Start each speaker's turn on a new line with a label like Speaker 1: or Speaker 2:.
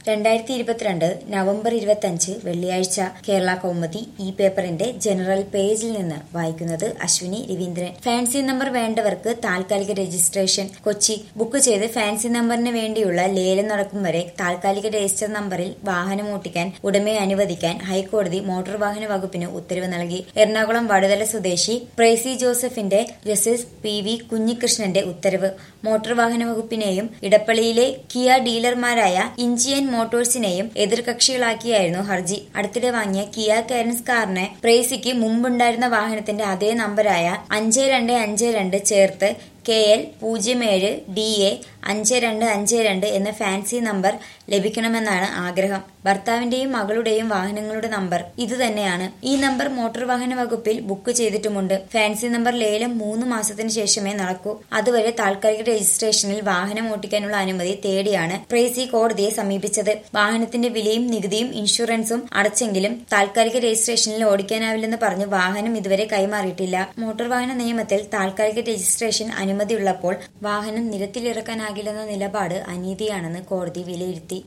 Speaker 1: രണ്ടായിരത്തി ഇരുപത്തിരണ്ട് നവംബർ ഇരുപത്തിയഞ്ച് വെള്ളിയാഴ്ച കേരള കൗമുദി ഈ പേപ്പറിന്റെ ജനറൽ പേജിൽ നിന്ന് വായിക്കുന്നത് അശ്വിനി രവീന്ദ്രൻ ഫാൻസി നമ്പർ വേണ്ടവർക്ക് താൽക്കാലിക രജിസ്ട്രേഷൻ കൊച്ചി ബുക്ക് ചെയ്ത് ഫാൻസി നമ്പറിന് വേണ്ടിയുള്ള ലേലം നടക്കും വരെ താൽക്കാലിക രജിസ്റ്റർ നമ്പറിൽ വാഹനം ഓട്ടിക്കാൻ ഉടമയെ അനുവദിക്കാൻ ഹൈക്കോടതി മോട്ടോർ വാഹന വകുപ്പിന് ഉത്തരവ് നൽകി എറണാകുളം വടുതല സ്വദേശി പ്രേസി ജോസഫിന്റെ ജസ്റ്റിസ് പി വി കുഞ്ഞികൃഷ്ണന്റെ ഉത്തരവ് മോട്ടോർ വാഹന വകുപ്പിനെയും ഇടപ്പള്ളിയിലെ കിയ ഡീലർമാരായ ഇഞ്ചിയൻ മോട്ടോഴ്സിനെയും എതിർകക്ഷികളാക്കിയായിരുന്നു ഹർജി അടുത്തിടെ വാങ്ങിയ കിയ കാരൻസ് കാറിന് പ്രേസിക്ക് മുമ്പുണ്ടായിരുന്ന വാഹനത്തിന്റെ അതേ നമ്പറായ അഞ്ച് രണ്ട് അഞ്ച് രണ്ട് ചേർത്ത് കെ എൽ പൂജ്യം ഏഴ് ഡി എ അഞ്ച് രണ്ട് അഞ്ച് രണ്ട് എന്ന ഫാൻസി നമ്പർ ലഭിക്കണമെന്നാണ് ആഗ്രഹം ഭർത്താവിന്റെയും മകളുടെയും വാഹനങ്ങളുടെ നമ്പർ ഇതുതന്നെയാണ് ഈ നമ്പർ മോട്ടോർ വാഹന വകുപ്പിൽ ബുക്ക് ചെയ്തിട്ടുമുണ്ട് ഫാൻസി നമ്പർ ലേലം മൂന്ന് മാസത്തിന് ശേഷമേ നടക്കൂ അതുവരെ താൽക്കാലിക രജിസ്ട്രേഷനിൽ വാഹനം ഓട്ടിക്കാനുള്ള അനുമതി തേടിയാണ് പ്രേസി കോടതിയെ സമീപിച്ചത് വാഹനത്തിന്റെ വിലയും നികുതിയും ഇൻഷുറൻസും അടച്ചെങ്കിലും താൽക്കാലിക രജിസ്ട്രേഷനിൽ ഓടിക്കാനാവില്ലെന്ന് പറഞ്ഞ് വാഹനം ഇതുവരെ കൈമാറിയിട്ടില്ല മോട്ടോർ വാഹന നിയമത്തിൽ താൽക്കാലിക രജിസ്ട്രേഷൻ അനുമതിയുള്ളപ്പോൾ വാഹനം നിരത്തിലിറക്കാനാകില്ലെന്ന നിലപാട് അനീതിയാണെന്ന് കോടതി വിലയിരുത്തി